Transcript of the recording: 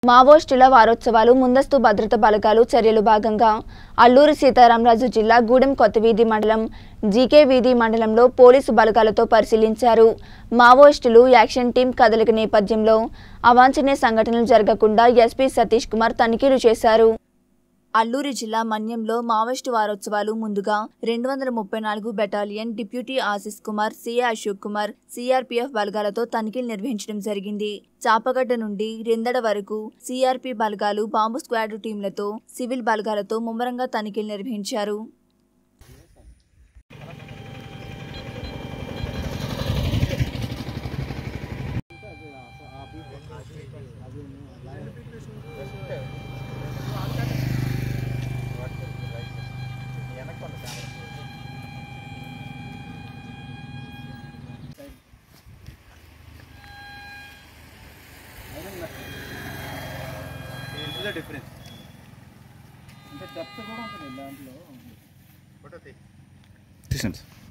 మావోయిస్టుల వారోత్సవాలు ముందస్తు భద్రత బలగాలు చర్యలు భాగంగా అల్లూరు సీతారామరాజు జిల్లా గూడెం కొత్తవీధి మండలం జీకే వీధి మండలంలో పోలీసు బలగాలతో పరిశీలించారు మావోయిస్టులు యాక్షన్ టీం కదలిక నేపథ్యంలో అవాంఛనీయ సంఘటనలు జరగకుండా ఎస్పీ సతీష్ కుమార్ తనిఖీలు చేశారు అల్లూరి జిల్లా మన్యంలో మావోయిస్టు వారోత్సవాలు ముందుగా రెండు వందల ముప్పై నాలుగు battalion deputy Ashish Kumar CA Ashok Kumar CRPF బలగాలతో తనిఖీలు నిర్వహించడం జరిగింది చాపగడ్డ నుండి రెందడ వరకు సిఆర్పీ బలగాలు బాంబు స్క్వాడ్ టీంలతో సివిల్ బలగాలతో ముమ్మరంగా తనిఖీలు నిర్వహించారు ఇందులో డిఫరెన్స్ అంటే డెప్త్ కూడా ఉంటుంది దాంట్లో ఫోటో తీ తీసండి సార్